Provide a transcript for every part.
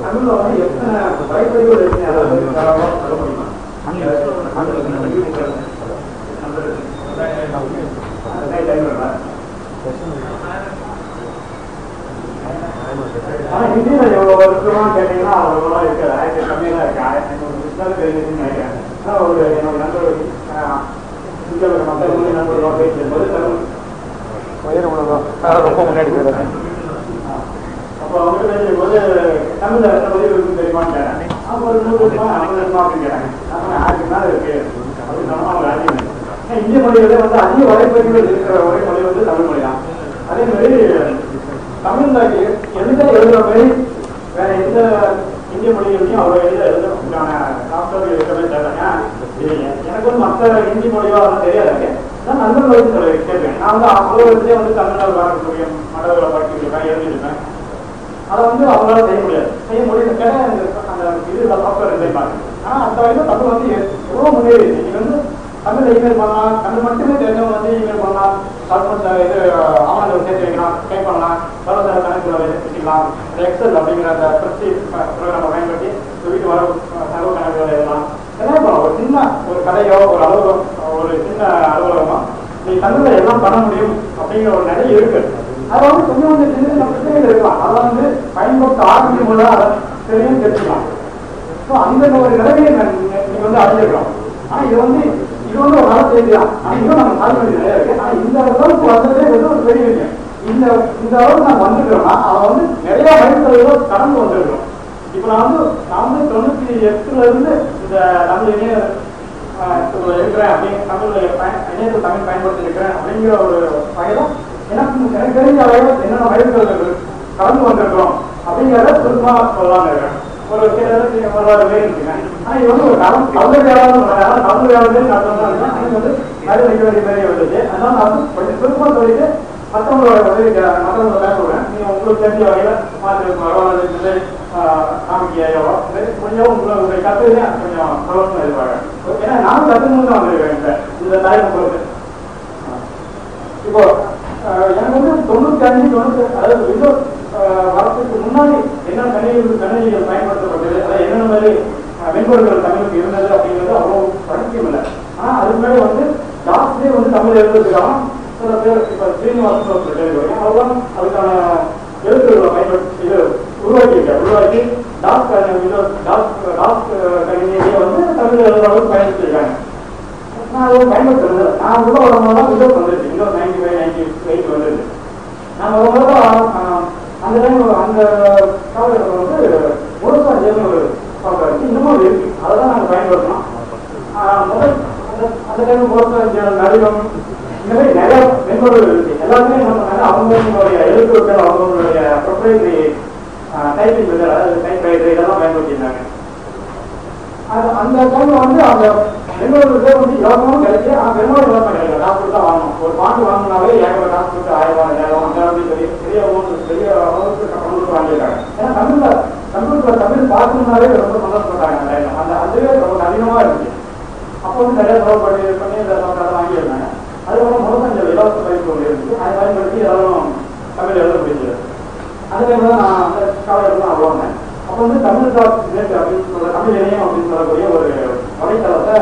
தமிழ்ல வந்து எத்தனை வரைப்பதிவுகள் இருக்கு அதை வந்து தாராளமா சொல்ல முடியுமா ஆனா ஹிந்தியில எவ்வளவு வருஷமா கேட்டீங்கன்னா அவ்வளவு இருக்காது ஆயிரத்தி கம்மியா தான் இருக்கு ஆயிரத்தி ஐநூறு புத்தகம் தெரிஞ்சுன்னு நினைக்கிறேன் ஆனா ஒரு என்னோட நண்பர் இந்தியாவில் இருக்க மற்ற மொழி நண்பர்களோட பேசும்போது தமிழ் ரொம்ப முன்னாடி போயிடுறேன் அப்போ அவங்க பேசும்போது தமிழ்ல எத்தனை பதிவு இருக்குன்னு தெரியுமான்னு கேட்டேன் அப்போ ஒரு நூறு ரூபாய் ஐம்பது ரூபாய் அப்படின்னு கேட்டாங்க அப்போ ஆயிரத்தி மேல இருக்கு அப்படின்னு சொன்னா அவங்க ராஜ்யம் ஏன்னா இந்திய மொழியில வந்து அதிக வரைப்பதிவுகள் இருக்கிற ஒரே மொழி வந்து தமிழ் மொழி தான் அதே மாதிரி தமிழ்ல எ- எழுத எழுதுற மாதிரி வேற எந்த இந்திய மொழிகளையும் அவ்வளோ எழுத எழுதுறதுக்கான காப்பிகள் இருக்கவே தேவைங்க இல்லைங்க எனக்கு வந்து மற்ற ஹிந்தி மொழியோ அதெல்லாம் தெரியாதுங்க நான் நண்பர்கள் வந்து சொல்ல கேட்பேன் நான் வந்து அலுவலகத்திலே வந்து தமிழ்நாடு வரக்கூடிய மடங்களை படிச்சிருக்கேன் எழுதிருக்கேன் அதை வந்து அவங்களால செய்ய முடியாது செய்ய முடியல கேட்டா எனக்கு அந்த இதுல சாஃப்ட்வேர் செய்வாங்க ஆனா அந்த வரைக்கும் தமிழ் வந்து எ- எவ்வளவு முன்னேறி நீங்க வந்து தமிழ்ல இமெயில் பண்ணலாம் தமிழ் மட்டுமே தெரிஞ்சவங்க வந்து இமெயில் பண்ணலாம் டாக்குமெண்ட் இது ஆவணங்கள் சேர்த்து வைக்கலாம் டைப் பண்ணலாம் பலதர கணக்குகளை வச்சுக்கலாம் எக்ஸல் அப்படிங்கிற அந்த பிரச்சி ப்ரோக்ராமை பயன்படுத்தி வீட்டு வர செலவு கணக்குகளை எழுதலாம் எல்லாம் பண்ணலாம் ஒரு சின்ன ஒரு கடையோ ஒரு அலுவலகம் ஒரு சின்ன அலுவலகமோ நீ தமிழ்ல எல்லாம் பண்ண முடியும் அப்படிங்கிற ஒரு நிறைய இருக்கு அதை வந்து கொஞ்சம் கொஞ்சம் சின்ன சின்ன பிரச்சனைகள் இருக்கலாம் அதை வந்து பயன்படுத்த ஆரம்பிக்கும் போது அதை தெரியும் தெரிஞ்சுக்கலாம் ஸோ அந்த ஒரு நிலைமையை நான் நீ- நீங்க வந்து அடைஞ்சிருக்கிறோம் ஆனா இது வந்து இது வந்து ஒரு நல்ல செய்தி தான் ஆனா இன்னும் நம்ம சாதிக்க வேண்டியது நிறைய இருக்கு ஆனா இந்த அளவுக்கு வந்ததே வந்து ஒரு பெரிய விஷயம் இந்த இந்த அளவுக்கு நான் வந்திருக்கிறோம்னா அவன் வந்து நிறைய வயசுல கடந்து வந்திருக்கிறோம் இப்போ நான் வந்து நான் வந்து தொண்ணூத்தி எட்டுல இருந்து இந்த தமிழ் இணைய ஆஹ், இதுல இருக்கிறேன் அப்படின்னு தமிழ்ல பயன் இணையத்தில் தமிழ் பயன்படுத்தி இருக்கிறேன் அப்படிங்கிற ஒரு வகையில எனக்கு எனக்கு தெரிஞ்ச வகையில் என்னென்ன வயசுகள் கடந்து வந்திருக்கிறோம் அப்படிங்கிறத சுருக்கமா சொல்லலாம்னு இருக்கேன் ஒரு கிட்டத்தட்ட ஒரு வாரம் பேர் இருக்குங்க ஆனா இது வந்து ஒரு கலம் கலந்துரையாடல் கலந்துரையாடல் நடத்தணும் எனக்கு வந்து நிறைய நிக்க வேண்டிய மாதிரி வந்துச்சு அதனால நான் வந்து கொஞ்சம் சுருக்கமா சொல்லிட்டு மற்றவங்களோட உதவி கே- மற்றவங்களோட பேச விடுறேன் நீங்க உங்களுக்கு தெரிஞ்ச வகையில மாற்று பரவாயில்ல காமிக்கையோ கொஞ்சம் உங்களை உங்களுடைய கருத்துலையும் கொஞ்சம் பிரவசனம் எதிர்பார்க்க ஏன்னா நானும் கற்றுக்கணும் தான் வந்திருக்கேன் இந்த இந்த தலைமுறை இப்போ அஹ், எனக்கு வந்து தொண்ணூத்தி அஞ்சு தொண்ணூத்தி அதாவது விண்டோஸ் வரத்துக்கு முன்னாடி என்ன கணினிகள் கணினிகள் பயன்படுத்தப்பட்டது அதாவது என்னென்ன மாதிரி அஹ், மென்பொருட்கள் தமிழுக்கு இருந்தது அப்படிங்கிறது அவ்வளோ பரிச்சயம் இல்லை ஆனா அதுக்கு மேலே வந்து ஜாஸ்தியே வந்து தமிழ் எழுதுறதுக்கான சில பேர் இப்போ ஸ்ரீனிவாசன் ஒரு கேள்வி அவரும் அதுக்கான எழுத்துக்களை பயன்படுத்தி இது உருவாக்கியிருக்காரு உருவாக்கி டாக் விண்டோஸ் டாக் டாக் கணினியை வந்து தமிழ் எழுதுற அளவுக்கு பயன்படுத்தியிருக்காங்க நான் அதை பயன்படுத்துறது நான் உள்ள வரும்போது தான் விண்டோஸ் வந்துருச்சு Windows ninety five ninety eight வந்துருச்சு நான் வரும்போது ஆஹ், அந்த டைம் அந்த காலகட்டத்தில் வந்து முழுசா ஜேர்னு ஒரு சாஃப்ட்வேர் இருக்கு இன்னமும் அது இருக்கு அதை தான் நாங்கள் பயன்படுத்தணும் ஆஹ், முதல் அந்த அந்த டைம் முழுசா நடிகம் இந்த மாதிரி நிறைய மென்பொருள் இருக்கு எல்லாருமே என்ன பண்ணாங்க அவங்களுடைய எழுத்துக்கள் அவங்களுடைய ப்ரொப்ரைட்டரி டைப்பிங் மெத்தட் அதாவது டைப் ரைட்டர் இதெல்லாம் பயன்படுத்தியிருந்தாங்க அது அந்த டைம்ல வந்து அந்த பெங்களூர் பேர் வந்து இலவசமும் கிடைச்சு ஆனா பெங்களூர் இலவசம் கிடைக்கல காசு கொடுத்தா வாங்கணும் ஒரு பாட்டு வாங்கினாவே ஏகப்பட்ட காசு கொடுத்து ஆயிரம் ரூபாய் ரெண்டாயிரம் அந்த அளவுக்கு பெரிய பெரிய amount, பெரிய அளவுக்கு பணம் கொடுத்து வாங்கியிருக்காங்க ஏன்னா தமிழ்ல கம்ப்யூட்டர் தமிழ் பார்க்கணும்னாலே ரொம்ப சந்தோஷப்பட்டாங்க அந்த time. அந்த அதுவே ரொம்ப கடினமா இருந்துச்சு அப்போ வந்து நிறைய செலவு பண்ணி பண்ணி இந்த சாப்பிட்டு வாங்கியிருந்தாங்க அதுக்கப்புறம் முழுக்கஞ்சல் இலவச பயிற்சி ஒன்று இருந்துச்சு அதை பயன்படுத்தி எல்லாரும் தமிழ் எழுத முடிஞ்சது அதே மாதிரி தான் நான் அந்த காலகட்டத்தில் நான் வந்தேன் அப்போ வந்து தமிழ் டாட் நெட் அப்படின்னு சொல்ற தமிழ் இணையம் அப்படின்னு சொல்லக்கூடிய ஒரு வலைத்தளத்தை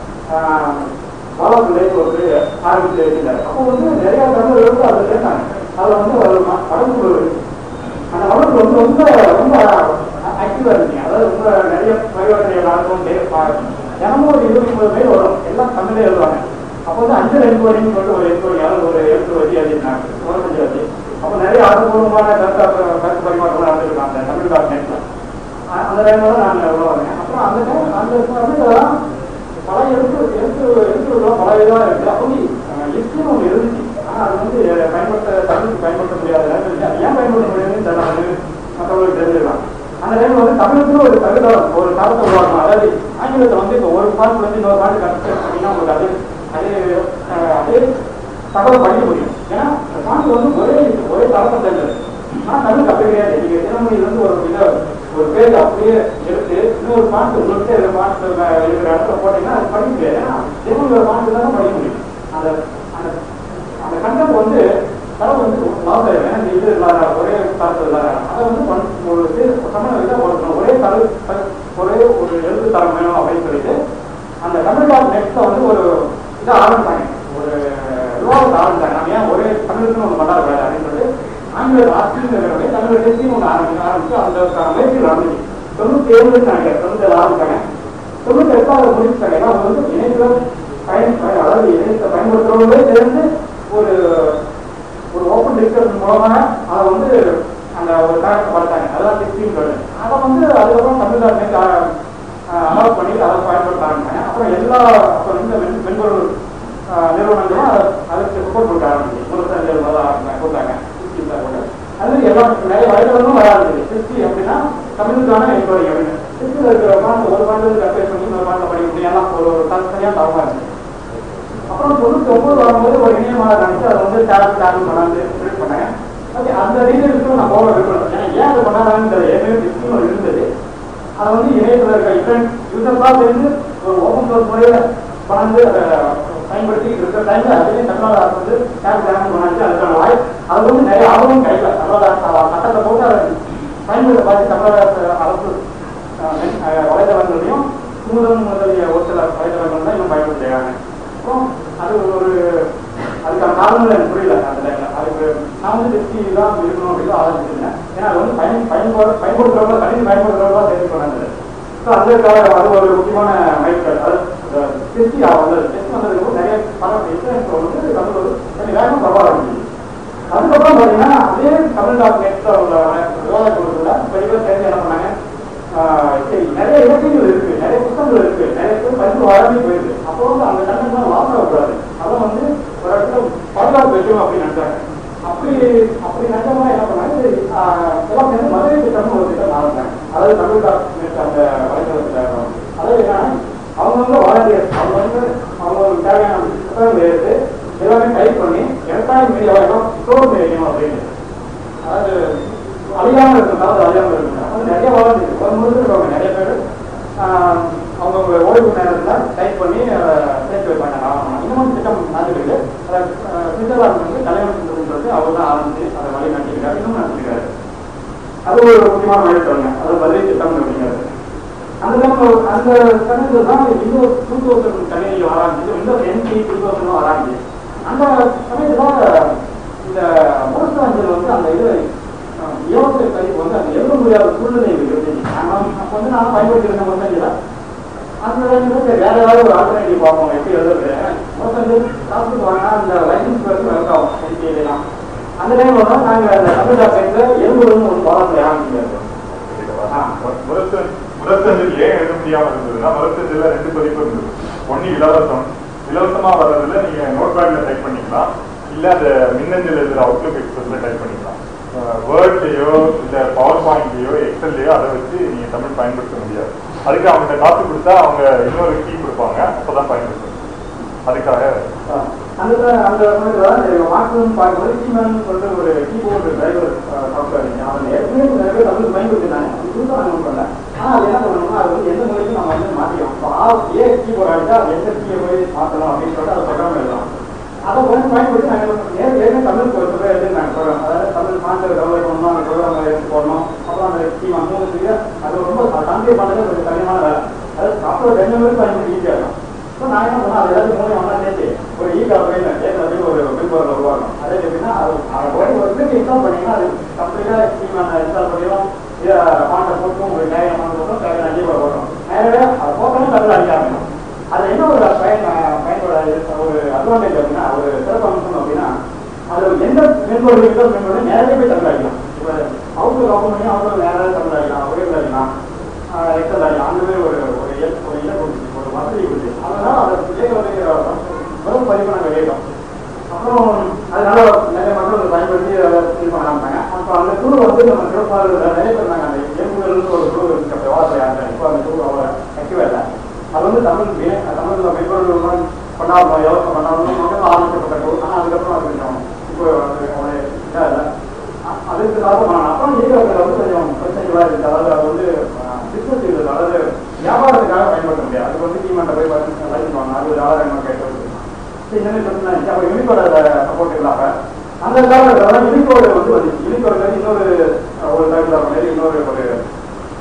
பாலாசுரை ஒரு ஆரம்பிச்சு வச்சிருந்தாரு அப்போ வந்து நிறைய தமிழ் எழுத்து அதில் சேர்த்தாங்க அதில் வந்து ஒரு ம- வடக்கு அந்த வழக்கு வந்து ரொம்ப ரொம்ப ஆக்டிவா இருந்துச்சு அதாவது ரொம்ப நிறைய பரிவர்த்தனை நடக்கும் தினமும் ஒரு இருபது முப்பது பேர் வரும் எல்லாம் தமிழே எழுதுவாங்க அப்போ வந்து அஞ்சல் என்கொயரின்னு சொல்லிட்டு ஒரு என்கொயரி யாரும் ஒரு எழுத்து வச்சு எழுதிருந்தாங்க உடம்பு வச்சு அப்போ நிறைய ஆக்கப்பூர்வமான கருத்து கருத்து பரிமாற்றம் நடந்திருக்காங்க அந்த தமிழ் டாட் நெட்ல அந்த டைம்ல தான் நான் எவ்வளோ வரேன் அப்புறம் அந்த டைம் அந்த சமயத்துலலாம் பல எழுத்து எழுத்து எழுத்துலாம் பல இதாக இருக்கு அப்போ லிஸ்ட்னு ஒன்று இருந்துச்சு ஆனால் அது வந்து பயன்படுத்த தமிழுக்கு பயன்படுத்த முடியாத நேரத்தில் அது ஏன் பயன்படுத்த முடியாதுன்னு தெரியல அது மற்றவங்களுக்கு தெரிஞ்சிடலாம் அந்த டைம் வந்து தமிழுக்கு ஒரு தகுதம் ஒரு தரத்தை உருவாக்கணும் அதாவது ஆங்கிலத்தில் வந்து இப்போ ஒரு பாட்டு வந்து இன்னொரு பாட்டு கற்று அப்படின்னா உங்களுக்கு அது அதே அஹ், அதே தகவல் படிக்க முடியும் ஏன்னா இந்த பாட்டு வந்து ஒரே ஒரே தரத்தை தெரிஞ்சது ஆனால் தமிழ் அப்படி கிடையாது நீங்க தினமணில இருந்து ஒரு இதை ஒரு பேர் அப்படியே எடுத்து இன்னொரு பாட்டு உங்களுக்கு இருக்கிற பாட்டு இருக்கிற இடத்துல போட்டீங்கன்னா அது படிக்க முடியாது ஏன்னா தினமணி ஒரு பாட்டு தான் படிக்க முடியும் அந்த அந்த அந்த கண்டென்ட் வந்து தரம் வந்து லாஸ் ஆயிடும் ஏன்னா இந்த இது இல்லாத ஒரே தரத்தில் இல்லாத அதை வந்து பண்- ஒரு சம இதாக கொடுக்கணும் தலை ஒரே ஒரு எழுத்து தரம் வேணும் அப்படின்னு சொல்லிட்டு அந்த தமிழ் டாட் நெட்ல வந்து ஒரு இதை ஆரம்பிச்சாங்க ஒரு விவாதத்தை ஆரம்பிச்சாங்க நம்ம ஏன் ஒரே தமிழுக்குன்னு ஒன்று பண்ணாத கூடாது அப்படின்னு சொல்லிட்டு ஆங்கில ஆஸ்திரேலிய தமிழ் டெஸ்டிங் ஒன்று ஆரம்பிச்சு ஆரம்பிச்சு அந்த முயற்சி நடந்துச்சு தொண்ணூத்தி ஏழு நினைக்கிறேன் தொண்ணூத்தி ஏழு ஆரம்பிச்சாங்க தொண்ணூத்தி எட்டாவது முடிச்சாங்க ஏன்னா அது வந்து இணையத்துல பயன் பயன் அதாவது இணையத்தை பயன்படுத்துறவங்களே சேர்ந்து ஒரு ஒரு ஓப்பன் டிஸ்கஷன் மூலமாக அதை வந்து அந்த ஒரு கணக்கு பார்த்தாங்க அதான் சிக்ஸ்டீன் சொல்லு அதை வந்து அதுக்கப்புறம் தமிழ்நாட்டில் அனௌன்ஸ் பண்ணி அதை பயன்படுத்த ஆரம்பிச்சாங்க அப்புறம் எல்லா அப்புறம் இந்த மென் மென்பொருள் ஆஹ், நிறுவனங்களும் அதை அதுக்கு சப்போர்ட் கொடுக்க ஆரம்பிச்சு முன்னூத்தஞ்சு முதல்ல கொடுத்தாங்க சிக்ஸ்டீன் கூட அது மாதிரி எல்லாம் நிறைய வயதுகளும் வர ஆரம்பிச்சு சிக்ஸ்டி அப்படின்னா தமிழுக்கான என்கொயரி அப்படின்னு சிக்ஸ்டியில் இருக்கிற பாட்டு ஒரு பாட்டு கம்பேர் பண்ணி இன்னொரு பாட்டில் படிக்க முடியும் எல்லாம் ஒரு ஒரு தனியாக தரமாக இருந்துச்சு அப்புறம் தொண்ணூத்தி ஒன்பது வரும்போது ஒரு இணையமாக நினைச்சு அதை வந்து டேப் டேப் பண்ணாந்து பிரிண்ட் பண்ணேன் ஓகே அந்த ரீசனுக்கு நான் போக விரும்பல ஏன்னா ஏன் அதை பண்ணாதான்னு ஏற்கனவே டிஸ்கியூம் இருந்தது அதை வந்து இணையத்தில் இருக்க டிஃப்ரெண்ட் யூசர்ஸாக சேர்ந்து ஒரு ஓப்பன் சோர்ஸ் முறையில் பண்ணாந்து அதை பயன்படுத்திட்டு இருக்கிற டைம்ல அதுலேயும் தமிழ்நாடு அரசு வந்து டேப் டேப் பண்ணாச்சு அதுக்கான வாய் அது வந்து நிறைய ஆர்வம் கிடைக்கல தமிழ்நாடு அரசு சட்டத்தை போட்டு அதை பயன்படுத்த பார்த்து தமிழ்நாடு அரசு அரசு அஹ், மென்- அஹ், வலைதளங்களையும் மூலம் முதலிய ஒரு சில வலைதளங்கள் தான் இன்னும் பயன்படுத்துகிறாங்க அப்புறம் அது ஒரு அதுக்கான காரணங்கள் எனக்கு புரியல அந்த டைம்ல அதுக்கு நான் வந்து திருப்தி தான் இருக்கணும் அப்படின்னு ஆரம்பிச்சிருந்தேன் ஏன்னா அது வந்து பயன் பயன்பாடு பயன்படுத்துறவங்க கணினி பயன்படுத்துறவங்க தெரிஞ்சு கொண்டாந்து ஸோ அந்த கால அது ஒரு முக்கியமான மைல்கல் அது திருப்தி வந்து டெஸ்ட் வந்ததுக்கு நிறைய பணம் எக்ஸ்பீரியன்ஸ் வந்து தமிழ் ஒரு கொஞ்சம் வேகமாக பரவாயில்ல ஆரம்பிச்சு அதுக்கப்புறம் பார்த்தீங்கன்னா அதே தமிழ் டாக் நெட்ல உள்ள விவாத குழுல பெரிய பேர் சேர்ந்து என்ன பண்ணாங்க ஆஹ் சரி நிறைய இலக்கியங்கள் இருக்கு நிறைய புத்தகங்கள் இருக்கு நிறைய பேர் படித்து வளர்ந்து போயிருக்கு அப்போ வந்து அந்த கண்டென்ட் லாஸ் ஆகக்கூடாது அதை வந்து ஒரு இடத்துல பாதுகாப்பு வைக்கணும் அப்படின்னு நினைச்சாங்க அப்படி அப்படி நினைச்சவங்க என்ன பண்ணாங்க சரி, ஆஹ் எல்லாம் சேர்ந்து மதுரை திட்டம்னு ஒரு திட்டம் ஆரம்பிச்சாங்க அதாவது தமிழ் டாக் நெட் அந்த வலைத்தளத்தில் அதாவது என்னன்னா அவங்கவுங்க வாலண்டியர்ஸ் அவங்க வந்து அவங்களுக்கு தேவையான புத்தகங்கள் எடுத்து எல்லாமே டைப் பண்ணி எலக்ட்ரானிக் மீடியாவை எல்லாம் ஸ்டோர் பண்ணி வைக்கணும் அப்படின்னு அதாவது அழியாமல் இருக்கணும் அது அழியாமல் இருக்கணும் அது நிறைய வாலண்டியர் ஒரு முழுக்க இருக்காங்க நிறைய பேர் ஆஹ் அவங்கவுங்க ஓய்வு நேரத்தில் டைப் பண்ணி அதை சேர்த்து வைப்பாங்க ஆகணும் இந்த மாதிரி திட்டம் நடந்துருக்கு அதை சுவிட்சர்லாந்து வந்து தலைவர் சொல்றது அவர் தான் ஆரம்பிச்சு அதை வழி நடத்திருக்காரு இன்னும் நடத்திருக்காரு அது ஒரு முக்கியமான வழித்தொங்க அது பதிலை திட்டம் அப்படிங்கிறது அந்த time அந்த சமயத்தில் தான் இன்னொரு டூ தௌசண்ட் கணினியில் ஆரம்பிச்சு இன்னொரு என்டி டூ தௌசண்ட் ஆரம்பிச்சு அந்த சமயத்தில் இந்த மோசஞ்சல் வந்து அந்த இது அஹ், இலவச கழிப்பு வந்து அந்த எழுத முடியாத சூழ்நிலை இருக்கு நான் அப்போ வந்து நான் பயன்படுத்திருந்த மோசஞ்சல அந்த டைம்ல சரி வேற ஏதாவது ஒரு ஆல்டர்னேட்டிவ் பார்ப்போம் எப்படி எழுதுறது மோசஞ்சல் சாப்பிட்டு வாங்க அந்த லைசன்ஸ் வரைக்கும் ஒர்க் ஆகும் என்டிஏலாம் அந்த டைம்ல தான் நாங்கள் அந்த தமிழ் டாக்டர் எழுபதுன்னு ஒரு பாடத்தில் ஆரம்பிச்சிருக்கோம் ஆ. முதற்சன் முதற்சந்தில் ஏன் எழுத முடியாம இருந்ததுன்னா முதற்சந்தில ரெண்டு பதிப்பு இருந்தது ஒண்ணு இலவசம் இலவசமா வர்றதுல நீங்க நோட் பேட்ல டைப் பண்ணிக்கலாம் இல்ல அந்த மின்னஞ்சல் எழுதுற அவுட்லுக் எக்ஸ்பிரஸ்ல டைப் பண்ணிக்கலாம் வேர்ட்லயோ இல்ல பவர் பாயிண்ட்லயோ எக்ஸல்லையோ அதை வச்சு நீங்க தமிழ் பயன்படுத்த முடியாது அதுக்கு அவங்க காசு கொடுத்தா அவங்க இன்னொரு கீ கொடுப்பாங்க அப்பதான் பயன்படுத்தணும் அதுக்காக அந்த அந்த சமயத்துல தான் தெரியும் மாற்றம் பார்க்கும்போது கீமேன் சொல்லிட்டு ஒரு கீபோர்டு டிரைவர் சாஃப்ட்வேர் அவன் ஏற்கனவே நிறைய பேர் தமிழ் பயன்படுத்தினாங்க அது புதுசாக நான் நோட் பண்ணல ஆனால் அது என்ன பண்ணணும்னா அது வந்து எந்த மொழிக்கும் நம்ம வந்து மாற்றிக்கணும் இப்போ ஆ ஏ கீபோர்டு அடிச்சா எந்த கீயை போய் மாற்றணும் அப்படின்னு சொல்லிட்டு அதை ப்ரோக்ராம் எழுதலாம் அதை வந்து பயன்படுத்தி நாங்கள் நேர் ஏற்கனவே தமிழ் ஒரு சொல்ல எழுதி நாங்கள் ப்ரோக்ராம் அதாவது தமிழ் மாநில டெவலப் பண்ணணும் அந்த ப்ரோக்ராம் எடுத்து போடணும் அப்புறம் அந்த கீ மூணு கீழே அது ரொம்ப தாண்டி பண்ணுறது கொஞ்சம் கடினமான வேலை அதாவது சாஃப்ட்வேர் ரெண்டு பேரும் பயன்படுத்தி ஈஸியாக இருக்கும் ஸோ நான் என்ன பண்ணேன் அது எல்லாத்தையும் மூணு ஒன்றா சேர்த்து ஒரு ஈ அப்படின்னு ஏற்கனவே ஒரு மென்பொருள் உருவாக்கணும் அதே எப்படின்னா அது அதை போய் ஒரு கிளிக் இன்ஸ்டால் பண்ணீங்கன்னா அது கம்ப்ளீட்டாக ஸ்கீம் இன்ஸ்டால் பண்ணிடும் இதை பாட்டை போட்டும் ஒரு நேரம் பண்ண போட்டும் தேவையான அஞ்சு ரூபா போட்டோம் நேரடியாக அதை போட்டோம் தமிழ் அடிக்க ஆரம்பிக்கும் அது என்ன ஒரு பயன் பயன்பட ஒரு அட்வான்டேஜ் அப்படின்னா ஒரு சிறப்பு அம்சம் அப்படின்னா அது எந்த மென்பொருள் இருக்கோ மென்பொருள் நேரடியாக போய் தமிழ் அடிக்கலாம் இப்போ அவுட்லுக் ஓப்பன் பண்ணி அவுட்லுக் நேரடியாக தமிழ் அடிக்கலாம் ஒரே அடிக்கலாம் எக்ஸல் அடிக்கலாம் அந்த மாதிரி ஒரு ஒரு இயல் ஒரு இலை கொடுத்து ஒரு வசதி கொடுத்து அதனால அதை இயக்க வெறும் பதிப்பு நாங்கள் கேட்டோம் அப்புறம் அதனால நிறைய மக்கள் அதை பயன்படுத்தி அதை இது பண்ண ஆரம்பிச்சாங்க அப்போ அந்த குழு வந்து நம்ம சிறப்பாளர்கள் நிறைய பேர் நாங்கள் அந்த எலும்புகள்னு ஒரு குழு இருக்கு அப்போ வாசல் யாருங்க இப்போ அந்த குழு அவ்வளோ ஆக்டிவாக இல்லை அது வந்து தமிழ் மே தமிழ் மென்பொருள் கொண்டாடணும் எவ்வளோ கொண்டாடணும் மக்கள் ஆரம்பிக்கப்பட்ட குழு ஆனால் அதுக்கப்புறம் அது கொஞ்சம் இப்போ அது அவ்வளோ இதாக இல்லை அ- அதுக்கு காரணம் அப்புறம் ஈரோட்டில் வந்து கொஞ்சம் பிரச்சனைகளாக இருக்குது அதாவது அது வந்து பிஸ்னஸ் இருக்குது அதாவது வியாபாரத்துக்காக பயன்படுத்த முடியாது அதுக்கு வந்து டீமெண்ட்டை போய் பார்த்து லைசன்ஸ் வாங்கணும் அறுபது டாலர் என்ன கேட்டு சரி இந்த மாதிரி பிரச்சனை இருந்துச்சு அப்போ யூனிகோட சப்போர்ட் இல்லாம அந்த காலத்தில் யூனிகோடு வந்து வந்துச்சு யூனிகோடு வந்து இன்னொரு அஹ், ஒரு டைப்ல மாதிரி இன்னொரு ஒரு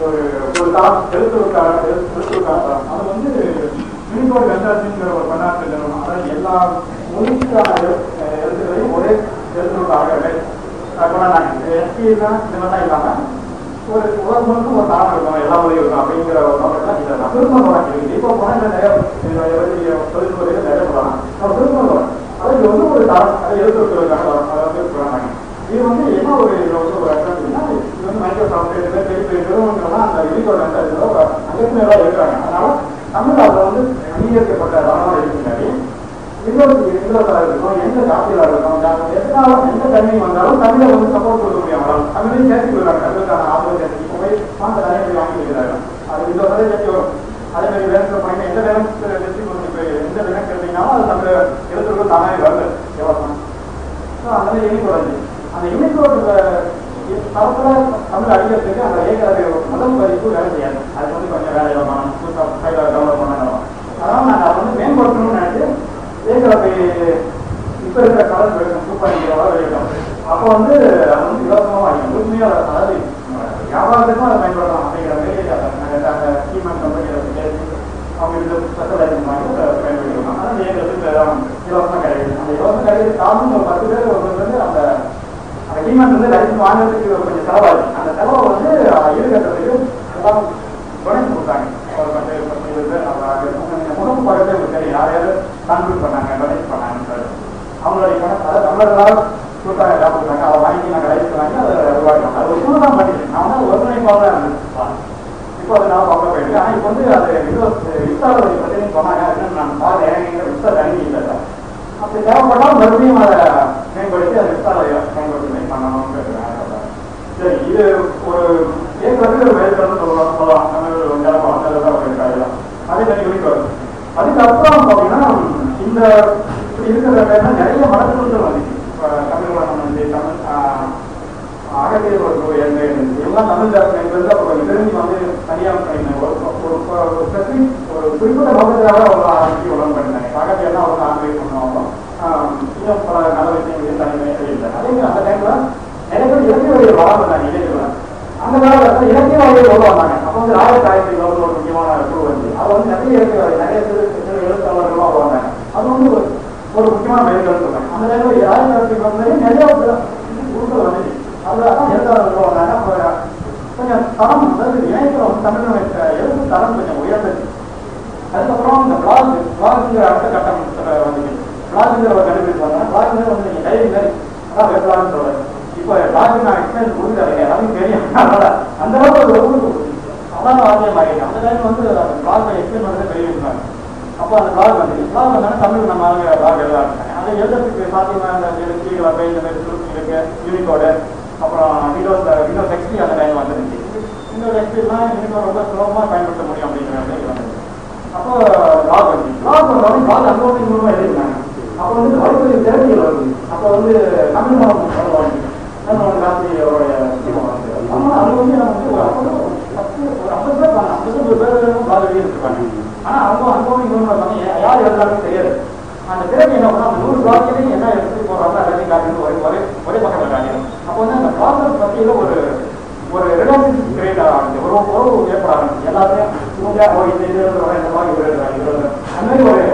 ஒரு ஒரு தரம் எழுத்துருக்கான எழுத்துருக்கான தரம் அது வந்து யூனிகோட் கன்சாசிங்கிற ஒரு பன்னாட்டு நிறுவனம் அதாவது எல்லா மொழிக்கான எழு- அஹ் எழுத்துக்களையும் ஒரே எழுத்துருக்காக கொண்டாந்தாங்க எஸ்பி தான் இந்த மாதிரிலாம் இல்லாமல் ஒரு உலகம் முழுக்க ஒரு தரம் இருக்கும் எல்லா மொழியும் இருக்கும் அப்படிங்கிற ஒரு நோக்கத்தில் இதை நான் திரும்ப தொடங்கி இப்போ போனால் இந்த நிறைய தொழில்துறையில் நிறைய போகலாம் நான் திரும்ப தொடங்க அது இது வந்து ஒரு தரம் அது எழுத்துருக்கான தரம் அதை வந்து சொல்கிறாங்க இது வந்து என்ன ஒரு இது வந்து ஒரு அட்வான்டேஜ்னா இது வந்து மைக்ரோசாஃப்ட் இது மாதிரி பெரிய பெரிய நிறுவனங்கள்லாம் அந்த யூனிகோட் வந்து அதில் அங்கேயுமே எல்லாம் இருக்கிறாங்க அதனால தமிழ் அதில் வந்து அங்கீகரிக்கப்பட்ட தரமாக இருக்குங்காட்டி இன்னொரு இங்கிலீஷாக இருக்கட்டும் எந்த காப்பியில் இருக்கட்டும் எத்தனால எந்த தன்மை வந்தாலும் தமிழை வந்து சப்போர்ட் கொடுக்க முடியும் அவரால் தமிழையும் சேர்த்து கொடுக்குறாங்க தமிழுக்கான ஆதரவு சேர்த்து இப்போ போய் மாந்த தலைமை வாங்கி வைக்கிறாங்க அது இந்த வரை சேர்த்து வரும் அதே மாதிரி வேறு பாயிண்ட் எந்த நேரம் வெற்றி கொடுத்து இப்போ எந்த நேரம் கேட்டீங்கன்னாலும் அது தமிழ் எழுத்துக்கள் தானாக வருது எவ்வளோ ஸோ அந்த மாதிரி யூனிகோட் வந்து அந்த யூனிகோட் தரத்தில் தமிழ் அடிக்கிறதுக்கு அந்த ஏற்கனவே முதல் பதிப்பு வேலை செய்யாது அது வந்து கொஞ்சம் வேலை பண்ணணும் புதுசாக கையில் டெவலப் பண்ணணும் அதனால் நாங்கள் அதை வந்து மேம்படுத்தணும்னு நினைச்சு ஏற்கனவே இப்போ இருக்கிற கலர் வெளியிடும் சூப்பர் ஹீரோவாக வெளியிட்டோம் அப்போ வந்து அது வந்து இலவசமாக வாங்கிடும் உண்மையாக அதாவது வியாபாரத்துக்கும் அதை பயன்படுத்தலாம் அப்படிங்கிற மாதிரி அந்த அந்த ஸ்கீமன் கம்பெனியில் பேசி அவங்க இந்த ஸ்பெஷலைசேஷன் வாங்கி அதை பயன்படுத்திக்கலாம் ஆனால் எங்களுக்கு இலவசமாக கிடையாது அந்த இலவசம் கிடையாது காரணம் ஒரு பத்து பேர் ஒரு வந்து அந்த அந்த ஹீமன் வந்து லைசன்ஸ் வாங்குறதுக்கு கொஞ்சம் செலவாச்சு அந்த செலவை வந்து ஈடுகட்டுறதுக்கு எல்லாம் டொனேஷன் கொடுத்தாங்க ஒரு பத்து பத்து இருபது பேர் நம்ம முகப்பு பக்கத்தில் உங்களுக்கு தெரியும் யார் யார் கான்ட்ரிபியூட் பண்ணாங்க டொனேட் பண்ணாங்கன்றது அவங்களுடைய பணம் அதாவது தமிழர்களால் கொடுத்தாங்க எல்லாம் கொடுத்தாங்க அதை வாங்கி நாங்கள் லைசன்ஸ் வாங்கி அதை உருவாக்கினோம் அது ஒரு சூழ்நிலை தான் பண்ணிட்டேன் நான் வந்து ஒருங்கிணைப்பாக தான் இருந்தேன் இப்போ அது நான் பார்க்க போயிருக்கு ஆனால் இப்போ வந்து அது விண்டோஸ் இன்ஸ்டாவில் பற்றி சொன்னாங்க அதுன்னு நான் பார்த்தேன் எங்கள் இன்ஸ்டா தனி இல்லை சார் அப்படி தேவைப்பட்டாலும் மறுபடியும் அதை மேம்படுத்தி அதை இன்ஸ்டாவில் பயன்படுத்தி பண்ணணும்னு சரி இது ஒரு ஏற்கனவே ஒரு வயசுல சொல்லலாம் சொல்லலாம் தமிழ் கொஞ்சம் வளர்ந்ததுதான் ஒரு காரியம் அதே மாதிரி வெளிக்கு வருது அதுக்கப்புறம் பார்த்தீங்கன்னா இந்த இப்படி இருக்கிற டைம்ல நிறைய மடக்குகள் வந்துச்சு இப்போ தமிழ் வளம் வந்து தமிழ் ஆஹ், அகத்தியர் ஒரு குழு எங்க இருந்துச்சு எல்லாம் தமிழ் ஜாஸ்தி வந்து அப்போ கொஞ்சம் தெரிஞ்சு வந்து தனியாக பண்ணிங்க ஒரு ஒரு ஒரு specific ஒரு குறிப்பிட்ட நோக்கத்துக்காக ஒரு ஆரம்பிச்சு உடம்பு பண்ணினாங்க அகத்தியர்னா அவங்க ஆரம்பிச்சு பண்ணுவாங்க ஆஹ், இன்னும் பல நல்ல விஷயங்கள் தனிமையாக இல்லை அதே மாதிரி அந்த டைம்ல நிறைய பேர் இலக்கிய வழியை வளம் பண்ணாங்க இலக்கியம் அந்த காலகட்டத்தில் இலக்கிய வழியை கொண்டு வந்தாங்க அப்போ வந்து ராயல் காயத்ரி கவுன் ஒரு முக்கியமான குழு வந்து அது வந்து நிறைய இலக்கிய வழி நிறைய சிறு சிறு எழுத்தாளர்களும் அவங்க வந்தாங்க அது வந்து ஒரு ஒரு முக்கியமான மைல்கல் சொல்றாங்க அந்த டைம்ல ராயல் காயத்ரி கவுன் நிறைய குழுக்கள் வந்துச்சு அதுதான் எழுத்தாளர்கள் வந்தாங்க அப்போ கொஞ்சம் தரம் அதாவது இணையத்தில் வந்து தமிழ் எழுத்து தரம் கொஞ்சம் உயர்ந்துச்சு அதுக்கப்புறம் இந்த பிளாக் பிளாக்ங்கிற அடுத்த கட்டம் வந்துச்சு பிளாக்ங்கிற ஒரு கண்டுபிடிச்சு வந்தாங்க பிளாக்ங்கிற வந்து நீங்கள் டைரி மாதிரி அதான் வெப் பிளாக்னு சொல்றேன் இப்போ பிளாக் நான் எக்ஸ்பிளைன் கொடுக்குறேன் எல்லாமே தெரியும் அதனால அந்த அளவுக்கு ஒரு ஊருக்கு அதான் வார்த்தையை மாறிட்டேன் அந்த டைம் வந்து அந்த பிளாக் எக்ஸ்பிளைன் பண்ணுறது பெரிய விஷயம் அப்போ அந்த பிளாக் வந்துச்சு பிளாக் வந்தாலும் தமிழ் நம்ம ஆளுங்க பிளாக் எழுத ஆரம்பிச்சாங்க அதை எழுதுறதுக்கு சாத்தியமாக இந்த எழுச்சி வகை இந்த மாதிரி சுருக்கி இருக்கு யூனிகோடு அப்புறம் விண்டோஸ் விண்டோஸ் எக்ஸ்பி அந்த டைம் வந்துருந்துச்சு விண்டோஸ் எக்ஸ்பிலாம் இன்னும் ரொம்ப சுலபமாக பயன்படுத்த முடியும் அப்படிங்கிற மாதிரி வந்துச்சு அப்போ லாக் வந்து லாக் வந்தாலும் லாக் அனுபவத்தின் மூலமாக எழுதிருந்தாங்க அப்போ வந்து வழிபறி தேவைகள் வருது அப்போ வந்து தமிழ் மனம் வருவாங்க நம்ம வந்து ராத்திரியோடைய முக்கியமாக வந்து ஆனால் அது வந்து நம்ம வந்து ஒரு ஐம்பது ஒரு பத்து ஒரு ஐம்பது பேர் இருப்பாங்க ஐம்பது பேர் லாக் எழுதிருப்பாங்க ஆனால் அவங்க அனுபவம் இன்னொன்று வந்து யார் எழுதாலும் தெரியாது அந்த பிறகு என்ன பண்ணா அந்த நூறு பிளாக்லையும் என்ன எடுத்துட்டு போறாங்க எல்லாத்தையும் காட்டிட்டு ஒரே ஒரே ஒரே பக்கத்தில் காட்டிடும் அப்போ வந்து அந்த ப்ராசஸ் பற்றியில ஒரு ஒரு ரிலேஷன்ஷிப் கிரியேட் ஆரம்பிச்சு ஒரு உறவு ஏற்பட ஆரம்பிச்சு எல்லாத்தையும் இவங்க ஓ இந்த இது எழுதுறவங்க இந்த மாதிரி இவர் எழுதுறாங்க இவர் எழுதுறாங்க அந்த மாதிரி ஒரு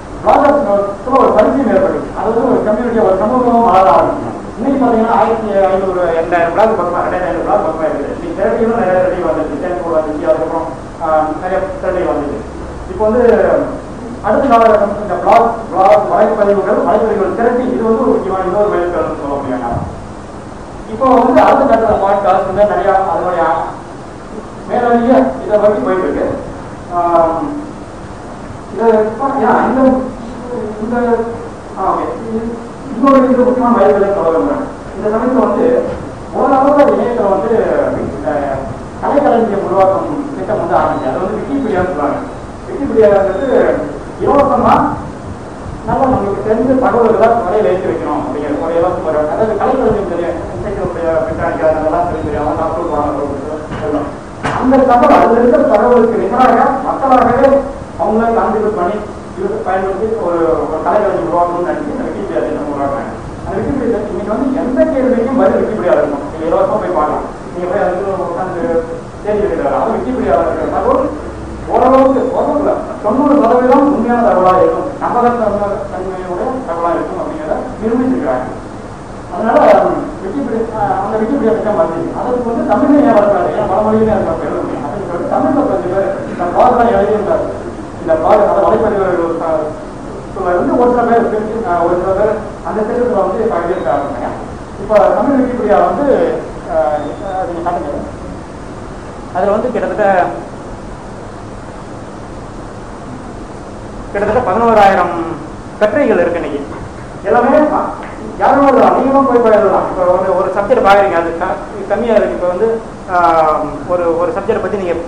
ப்ராசஸ் ஒரு பரிச்சயம் ஏற்படுது அது வந்து ஒரு கம்யூனிட்டி ஒரு சமூகமும் வளர ஆரம்பிச்சு இன்னைக்கு பார்த்தீங்கன்னா ஆயிரத்தி ஐநூறு ரெண்டாயிரம் பிளாக் பக்கமா ரெண்டாயிரம் ஐநூறு பிளாக் பக்கமா இருக்குது இன்னைக்கு திரட்டியும் நிறைய திரட்டி வந்துச்சு டென் வந்துச்சு அதுக்கப்புறம் ஆஹ், நிறைய திரட்டி வந்துச்சு இப்போ வந்து அடுத்த காலகட்டம் இந்த பிளாக் பிளாக் வலைப்பதிவுகள் வலைப்பதிவுகள் திரட்டி இது வந்து ஒரு முக்கியமான இன்னொரு மைல்கல்னு சொல்ல முடியும் நான். இப்போ வந்து அடுத்த கட்டத்தில் பாட்காஸ்ட் வந்து நிறைய அதனுடைய மேலதிக இதை பற்றி போயிட்டு இருக்கு ஆம், இது ஏன்னா இந்த இந்த ஆ, okay. இது- இன்னொரு இது முக்கியமான மைல்களை சொல்ல விரும்புறேன் இந்த சமயத்தில் வந்து ஓரளவுக்கு இணையத்தில் வந்து இந்த கலைக்களஞ்சியம் உருவாக்கும் திட்டம் வந்து ஆரம்பிச்சு அது வந்து விக்கிபீடியான்னு சொல்லுவாங்க விக்கிபீடியாங்கிறது இலவசமா நல்லா நம்மளுக்கு தெரிஞ்ச தகவல்களை வரையில் ஏற்றி வைக்கணும் அப்படிங்கிற ஒரு இலவசம் ஒரு அதாவது கலைக்களஞ்சியம் தெரியும் இன்சைக்ளோபீடியா மெக்கானிக்கா அதெல்லாம் தெரியும் தெரியும் அவங்க அப்ரூவ் பண்ணணும் அந்த தகவல் அதுல இருக்கிற தகவலுக்கு நிகராக மக்களாகவே அவங்களே கான்ட்ரிபியூட் பண்ணி இது பயன்படுத்தி ஒரு ஒரு கலைக்களஞ்சியம் உருவாக்கணும்னு நினைச்சு இந்த விக்கிபீடியா திட்டம் உருவாக்குறாங்க அந்த விக்கிபீடியா இன்னைக்கு வந்து எந்த கேள்விக்கும் பதில் விக்கிபீடியா இருக்கும் நீங்க இலவசமா போய் பார்க்கலாம் நீங்க போய் அதுக்கு உட்காந்து தேடி வைக்கிறார் அது விக்கிபீடியாவில் இருக்கிற தகவல் ஓரளவுக்கு ஓரளவுக்கு தொண்ணூறு சதவீதம் உண்மையான தகவலாக இருக்கும் நம்பகத்தன்மை தன்மையோட தகவலாக இருக்கும் அப்படிங்கிறத நிரூபிச்சிருக்கிறாங்க அதனால விக்கிபீடியா அந்த விக்கிபீடியா திட்டம் வந்து அதுக்கு வந்து தமிழ்ல ஏன் வரக்கூடாது ஏன் பல மொழியிலே இருக்க பெருமை அப்படின்னு சொல்லிட்டு தமிழ்ல கொஞ்சம் பேர் இந்த பாடலாம் எழுதியிருந்தார் இந்த பாட அந்த வலைப்பதிவு வந்து ஒரு சில பேர் பிரிச்சு, அஹ், ஒரு சில பேர் அந்த திட்டத்தில் வந்து பங்கேற்க ஆரம்பிச்சாங்க இப்போ தமிழ் விக்கிபீடியா வந்து அஹ், அஹ், நீங்க காட்டுங்க அதில் வந்து கிட்டத்தட்ட கிட்டத்தட்ட பதினோராயிரம் கட்டுரைகள் இருக்கு இன்னைக்கு எல்லாமே ம- யாரும் ஒரு அதிகமாக போய் எழுதலாம் இப்போ ஒரு ஒரு சப்ஜெக்ட் பார்க்குறீங்க அது க- கம்மியா இருக்கு இப்போ வந்து ஆஹ், ஒரு ஒரு சப்ஜெக்ட் பற்றி நீங்கள்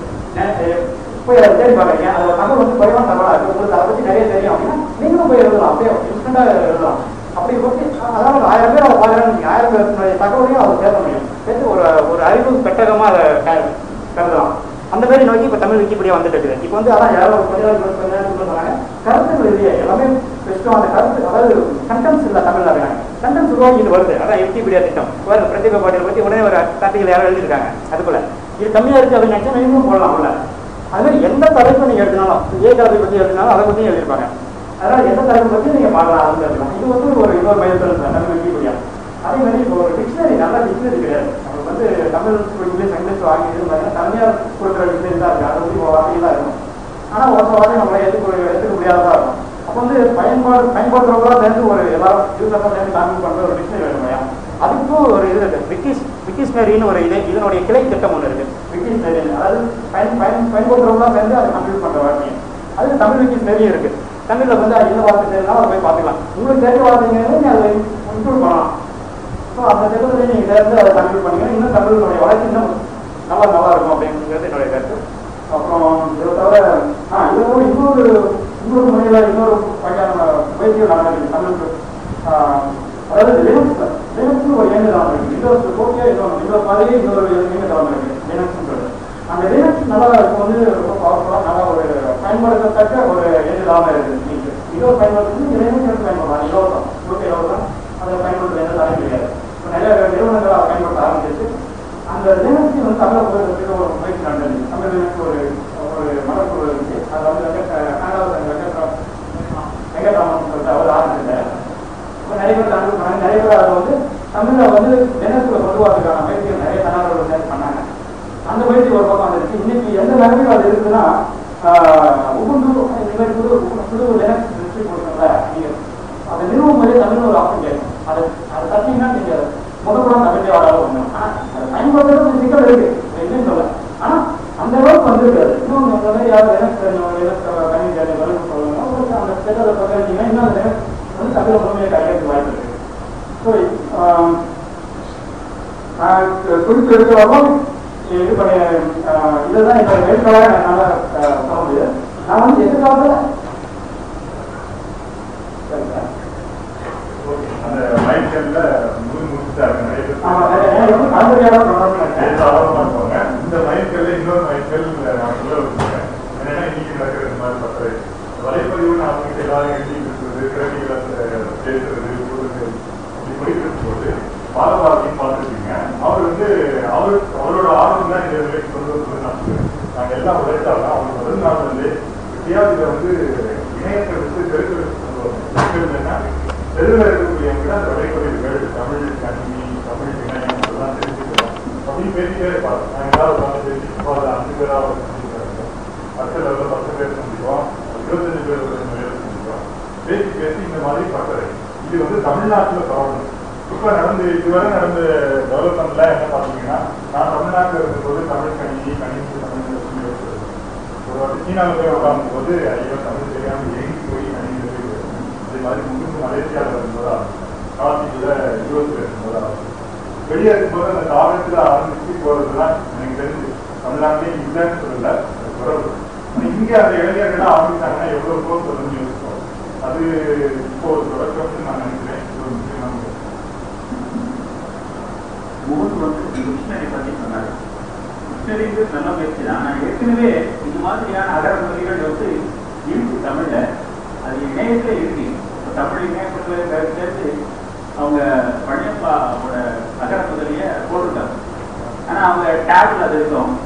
போய் அதை தேடி பார்க்குறீங்க அதில் தகவல் வந்து குறைவான தகவலாக இருக்கு உங்களுக்கு அதை பற்றி நிறைய தெரியும் அப்படின்னா நீங்களும் போய் எழுதலாம் அப்படியே இன்ஸ்டண்ட்டாக எழுதலாம் அப்படி பற்றி அதாவது ஒரு ஆயிரம் பேர் அதை பார்க்குறாங்க ஆயிரம் பேர் தகவலையும் அதை சேர்க்க முடியும் சேர்த்து ஒரு ஒரு அறிவு பெட்டகமாக அதை க- கருதலாம் அந்த மாதிரி நோக்கி இப்போ தமிழ் விக்கிபீடியா வந்துட்டு இருக்குது இப்போ வந்து அதான் யாரோ கொஞ்ச நாள் கொஞ்ச நேரம் சொன்னாங்க கருத்துக்கள் இல்லையே எல்லாமே பெஸ்ட்டும் அந்த கருத்து அதாவது கண்டென்ட்ஸ் இல்லை தமிழ்ல இருக்காங்க கண்டென்ட்ஸ் உருவாக்கிட்டு வருது அதான் விக்கிபீடியா திட்டம் வருது பிரதிபா பாட்டியல் பற்றி உடனே ஒரு கருத்துக்கள் யாரோ எழுதியிருக்காங்க அது போல இது கம்மியா இருக்கு அப்படின்னு நினைச்சா நீங்களும் போடலாம் உள்ள அது மாதிரி எந்த தலைப்பு நீங்க எடுத்தினாலும் ஏ தலைப்பை பற்றி எழுதினாலும் அதை பற்றியும் எழுதியிருப்பாங்க அதனால எந்த தலைப்பு பற்றி நீங்க பார்க்கலாம் அது எழுதலாம் இது வந்து ஒரு இன்னொரு மையத்தில் தமிழ் விக்கிபீடியா அதே மாதிரி இப்போ ஒரு டிக்ஷனரி நல்ல டிக்ஷனரி கிடையாது நமக்கு வந்து தமிழ் இங்கிலீஷ் இங்கிலீஷ் வாங்கி இது பார்த்தீங்கன்னா தனியார் கொடுக்குற டிக்ஷனரி தான் இருக்கு அதை பற்றி வார்த்தைகள் தான் இருக்கும் ஆனால் ஒரு சில வார்த்தை நம்மளை எடுத்துக்க எடுத்துக்க முடியாததா இருக்கும் அப்போ வந்து பயன்பாடு பயன்படுத்துறவங்களா சேர்ந்து ஒரு எல்லாரும் யூசர்ஸாக சேர்ந்து கான்ஃபிக் பண்ணுற ஒரு டிக்ஷனரி வேணும் இல்லையா அதுக்கும் ஒரு இது இருக்கு விக்கிஸ் விக்கிஸ்னரின்னு ஒரு இது இதனுடைய கிளை திட்டம் ஒன்று இருக்கு விக்கிஸ்னரி அதாவது பயன் பயன் பயன்படுத்துறவங்களா சேர்ந்து அதை கம்ப்ளீட் பண்ணுற வார்த்தையை அது தமிழ் விக்கிஸ்னரியும் இருக்கு தமிழில் வந்து அது என்ன வார்த்தை தெரியுதுனா அதை போய் பார்த்துக்கலாம் உங்களுக்கு தெரிஞ்ச வார்த்தைங்கிறது நீ அதை இன்க்ளூட் பண்ணலாம் ஸோ அந்த திட்டத்தில் நீங்கள் சேர்ந்து அதை கம்ப்ளீட் பண்ணீங்கன்னா இன்னும் தமிழுடைய வளர்ச்சி இன்னும் நல்லா நல்லா இருக்கும் அப்படிங்கிறது என்னுடைய கருத்து அப்புறம் இதை தவிர ஆ இதோட இன்னொரு இன்னொரு முறையில் இன்னொரு வகையான முயற்சிகள் நடந்திருக்கு தமிழுக்கு ஆஹ், அதாவது லினக்ஸ் லினக்ஸ்னு ஒரு இயங்குதளம் இருக்கு விண்டோஸ் கோப்பியா இன்னொரு விண்டோஸ் மாதிரியே இன்னொரு இயங்குதளம் இருக்கு லினக்ஸ்ன்றது அந்த லினக்ஸ் நல்லா இப்போ வந்து ரொம்ப பவர்ஃபுல்லாக நல்லா ஒரு பயன்படுத்தத்தக்க ஒரு இயங்குதளம் இருக்கு நீங்க விண்டோஸ் பயன்படுத்தி லினக்ஸ் எடுத்து பயன்படலாம் இலவசம் முழுக்க இலவசம் அதை பயன்படுத்த எந்த தடையும் கிடையாது இப்போ நிறைய நிறுவனங்கள் அதை பயன்படுத்த ஆரம்பிச்சிச்சு அந்த லினக்ஸ் வந்து தமிழ் போகிறதுக்கு ஒரு முயற்சி நடந்தது தமிழ் லினக்ஸ் ஒரு ஒரு மனக்குழு இருந்துச்சு அதை வந்து வெங்கட் கனடாவில் வெங்கட் வெங்கட்ராமன் சொல்லிட்டு அவர் ஆரம்பிச்சிருந்தார் இப்போ நிறைய பேர் தமிழ் பண்ணாங்க நிறைய பேர் அதை வந்து தமிழில் வந்து லினக்ஸில் கொண்டு வரதுக்கான முயற்சிகள் நிறைய தன்னார்வலர்கள் சேர்ந்து பண்ணாங்க அந்த முயற்சி ஒரு பக்கம் வந்துருச்சு இன்னைக்கு எந்த நிலைமையில் அது இருக்குன்னா உபுண்டு இந்த மாதிரி புது புது லினக்ஸ் டிஸ்ட்ரிபியூஷன்ல நீங்க அதை நிறுவும் போதே தமிழ் ஒரு ஆப்ஷன் கேட்கும் அது அதை தட்டிங்கன்னா நீங்க முதல்ல தமிழே வராது ஒண்ணு ஆனா அதை பயன்படுத்துறது கொஞ்சம் சிக்கல் இருக்கு இல்லைன்னு சொல்ல ஆனா அந்த அளவுக்கு வந்திருக்காது இன்னும் அந்த மாதிரி யாரும் லினக்ஸ் தெரிஞ்சவங்க லினக்ஸ் கணினி தெரிஞ்சவங்க சொல்லுவாங்க உங்களுக்கு அந்த திட்டத்தை பக்கம் இன்னும் அந்த லினக்ஸ் வந்து தமிழ் முழுமையை கையெழுத்து வாய்ப்பு இருக்கு ஸோ நான் குறிப்பு எடுக்கிறவங்க இது பண்ணி ஆஹ் இதுதான் என்னோட வேட்பாளராக என்னால் ஆஹ் சொல்ல முடியாது நான் வந்து எதிர்காலத்தில் சரிங்களா அந்த மைக்கல்ல முழு முடிச்சுட்டா இருக்கு நிறைய பேர் ஆமாம் எனக்கு கலந்துரையாடல் தொடர்பு தாராளமா போங்க. இந்த மைக்கல்ல இன்னொரு மைக்கல் நான் சொல்ல விரும்புகிறேன் என்னன்னா இன்னைக்கு நடக்கிற இந்த மாதிரி பத்திரை வலைப்பதிவு நான் அவங்க எல்லாரும் எழுதி இருக்கிறது கிரகிகளை பேசுறது கூடுறது இப்படி போயிட்டு இருக்கும்போது பாலபாரதியும் பார்த்துருக்கீங்க அவர் வந்து அவர் அவரோட ஆர்வம் தான் இதை ரிலேட் கொண்டு வந்து நான் சொல்லுவேன் நாங்கள் எல்லாம் உழைச்சாலும் அவர் முதல் நாள் வந்து வித்தியாசத்தை வந்து இணையத்தை விட்டு தெருக்களுக்கு கொண்டு வரணும் என்னன்னா தெருவில் இருக்கக்கூடியவங்க அந்த வலைப்பதிவுகள் தமிழ் கணினி தமிழ் இணையம் இதெல்லாம் தெரிஞ்சுக்கிறோம் அப்படின்னு பேசிட்டே இருப்பாரு நாங்கள் எல்லாரும் உட்காந்து பேசிட்டு அதை அஞ்சு பேராக சந்திக்கிறோம் பத்து லெவலில் பத்து பேர் சந்திப்போம் இருபத்தஞ்சு பேர் ஒரு பேர் சந்திப்போம் பேசி பேசி இந்த மாதிரி பட்டறை இது வந்து தமிழ்நாட்டில் பரவணும் இப்போ நடந்து இதுவரை நடந்த டெவலப்மெண்ட்ல என்ன பார்த்தீங்கன்னா நான் தமிழ்நாட்டில் இருக்கும்போது தமிழ் கணினி கணினி தமிழ் சொல்லி வச்சிருக்கேன். ஒரு வாட்டி சீனாவில் போய் உட்காரும் போது ஐயோ தமிழ் தெரியாமல் ஏங்கி போய் கணினி அதே மாதிரி முன்பு மலேசியாவில் இருக்கும்போது காசியில் யூஎஸ்ல இருக்கும்போது ஆகும். வெளியே இருக்கும்போது அந்த காலேஜில் ஆரம்பிச்சு போறதுலாம் எனக்கு தெரிஞ்சு தமிழ்நாட்டிலேயே இல்லைன்னு சொல்லல அது தொடர்பு ஆனா இங்க அந்த இளைஞர்கள் ஆரம்பிச்சாங்கன்னா எவ்வளவு கோர்ஸ் வரும்னு யோசிப்போம் அது இப்போ ஒரு தொடக்கம்னு நான் நினைக்கிறேன் இது ஒரு முக்கியமான விஷயம். முகத்து வந்து டிக்ஷனரி பற்றி சொன்னார் டிக்ஷனரிங்கிறது நல்ல முயற்சி தான் ஆனால் ஏற்கனவே இந்த மாதிரியான அகர மொழிகள் வந்து இருக்கு தமிழ்ல அது இணையத்துல இருக்கு இப்போ தமிழ் இணையத்தில் சேர்த்து அவங்க பழையப்பாவோட அகர முதலிய போட்டிருக்காங்க ஆனால் அவங்க டேப்ல அது இருக்கும்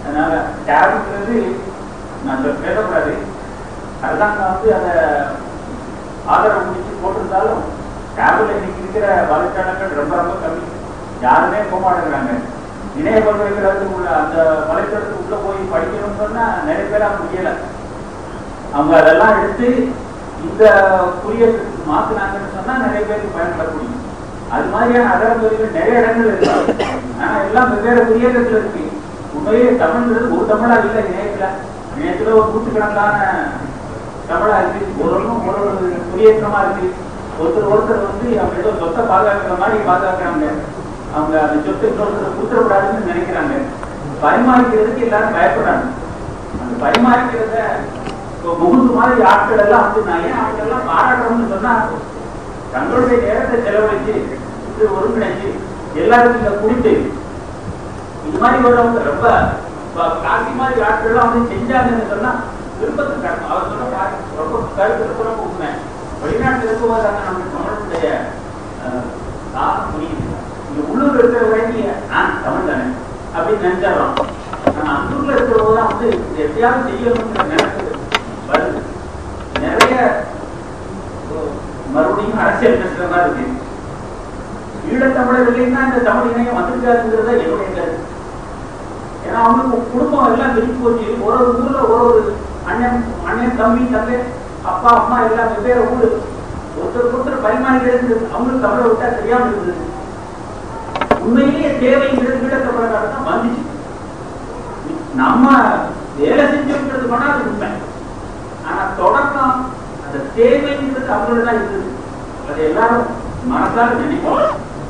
அதனால டேபுங்கிறது நான் சொல்ல பேசக்கூடாது அரசாங்கம் வந்து அதை ஆதரவு முடிச்சு போட்டிருந்தாலும் டேபிள் இன்னைக்கு இருக்கிற வலைத்தளங்கள் ரொம்ப ரொம்ப கம்மி யாருமே போக மாட்டேங்கிறாங்க இணைய பல்கலைக்கழகத்துக்கு உள்ள அந்த வலைத்தளத்துக்கு உள்ள போய் படிக்கணும்னு சொன்னா நிறைய பேராக முடியல அவங்க அதெல்லாம் எடுத்து இந்த குறியீட்டுக்கு மாத்தினாங்கன்னு சொன்னா நிறைய பேருக்கு பயன்பட முடியும் அது மாதிரியான அகரமொழிகள் நிறைய இடங்கள் இருக்கு ஆனா எல்லாம் வெவ்வேறு குறியீட்டத்துல இருக்கு உண்மையிலே தமிழ்ன்றது ஒரு தமிழா இல்லை இணையத்துல இணையத்துல ஒரு நூற்றுக்கணக்கான தமிழா இருக்கு ஒரு ஒரு ஒரு குறியேற்றமா இருக்கு ஒருத்தர் ஒருத்தர் வந்து அவங்க ஏதோ சொத்தை பாதுகாக்கிற மாதிரி பாதுகாக்கிறாங்க அவங்க அந்த சொத்தை இன்னொருத்தர் கொடுத்துடக்கூடாதுன்னு நினைக்கிறாங்க பரிமாறிக்கிறதுக்கு எல்லாரும் பயப்படுறாங்க அந்த பரிமாறிக்கிறத இப்போ முகுந்து மாதிரி ஆட்கள் எல்லாம் வந்து நான் ஏன் அவங்க எல்லாம் பாராட்டுறோம்னு சொன்னா தங்களுடைய நேரத்தை செலவழிச்சு இது ஒருங்கிணைச்சு எல்லாருக்கும் இதை கொடுத்து இது மாதிரி உள்ளவங்க ரொம்ப ப- காசி மாதிரி ஆட்கள்லாம் வந்து செஞ்சாங்கன்னு சொன்னா விருப்பத்துக்கு காரணம் அவர் சொன்ன கா- ரொம்ப கருத்து ரொம்ப ரொம்ப உண்மை வெளிநாட்டில் இருக்கும்போது அங்க நம்ம தமிழுடைய அஹ், தாக்கம் புரியுது இங்க உள்ளூர் இருக்கிற வரைக்கும் ஆ தமிழ் தானே அப்படின்னு நினைச்சிடறோம் ஆனா அந்தூர்ல இருக்கிறவங்க தான் வந்து இது எப்படியாவது செய்யணுங்கிற நினைப்பு வருது நிறைய ஓ, மறுபடியும் அரசியல் பேசுற மாதிரி இருக்கு ஈழத்தமிழர்களையும் தான் இந்த தமிழ் இணையம் வந்திருக்காருங்கிறத என்னுடைய கருத்து ஏன்னா அவங்களுக்கு குடும்பம் எல்லாம் பிரிச்சு போச்சு ஒரு ஒரு ஊர்ல ஒரு ஒரு அண்ணன் அண்ணன் தம்பி தங்கை அப்பா அம்மா எல்லாம் வெவ்வேறு ஊரு ஒருத்தர் ஒருத்தர் பரிமாறிக்கிறது அவங்களுக்கு தமிழை விட்டா தெரியாம இருந்தது உண்மையிலேயே தேவைங்கிறது ஈழத்தமிழர்கள் தான் வந்துச்சு நம்ம வேலை செஞ்சோங்கிறது பண்ணா அது உண்மை ஆனா தொடக்கம் அந்த தேவைங்கிறது அவங்களோட தான் இருந்தது அது எல்லாரும் மனசால நினைப்போம்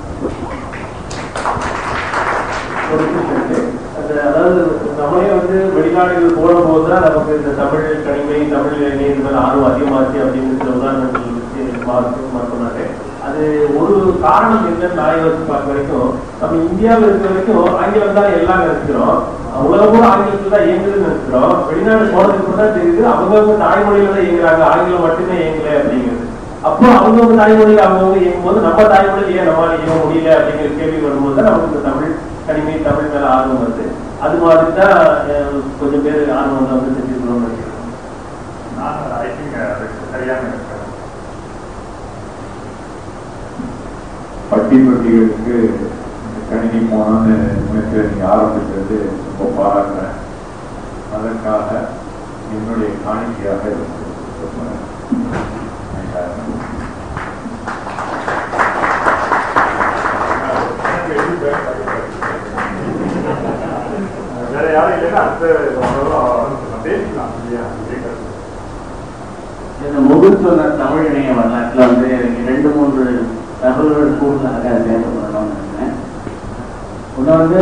ஒரு விஷயம் இருக்கு. அது அதாவது நம்மளே வந்து வெளிநாடுகள் போகும்போது தான் நமக்கு இந்த தமிழ் கனிமை தமிழ் இணையம் மேல ஆர்வம் அதிகமாச்சு அப்படின்னு சில உதாரணங்கள் வச்சு பார்த்து சொன்னாரு அது ஒரு காரணம் என்னன்னு நான் யோசிச்சு பார்க்க வரைக்கும் நம்ம இந்தியாவில் இருக்கிற வரைக்கும் ஆங்கிலம் தான் எல்லாம் நினைக்கிறோம் உலகம் கூட ஆங்கிலத்தில் தான் இயங்குதுன்னு நினைக்கிறோம் வெளிநாடு போனதுக்கு தான் தெரியுது அவங்கவுங்க தாய்மொழியில தான் இயங்குறாங்க ஆங்கிலம் மட்டுமே இயங்கல அப்படிங்கிறது அப்போ அவங்கவுங்க தாய்மொழியில் அவங்கவுங்க இயங்கும்போது நம்ம தாய்மொழியில் ஏன் நம்மளால இயங்க முடியல அப்படிங்கிற கேள்வி வரும்போது தான் நமக்கு இந்த தமிழ் கனிமை தமிழ் மேல ஆர்வம் வருது அது மாதிரி தான் அஹ், கொஞ்சம் பேர் ஆர்வம் வந்து வந்து செஞ்சுக்கணும்னு நினைக்கிறேன் நான் ஐ திங்க் அதுக்கு சரியான இருக்கிறேன் பட்டி தொட்டிகளுக்கு இந்த கணினி போனோன்னு முயற்சியை நீங்கள் ஆரம்பித்தது ரொம்ப பாராட்டுறேன் அதற்காக என்னுடைய காணிக்கையாக இருக்கு. எனக்கு எது பேர் வேற யாரும் இல்லைன்னா அடுத்த நம்ம பேசிக்கலாம் இல்லையா கேட்கறது இந்த முகுல் சொன்ன தமிழ் இணைய வரலாற்றுல வந்து எனக்கு ரெண்டு மூன்று தகவல்கள் கூடுதலாக தேவைப்படணும்னு நினைக்கிறேன் ஒன்று வந்து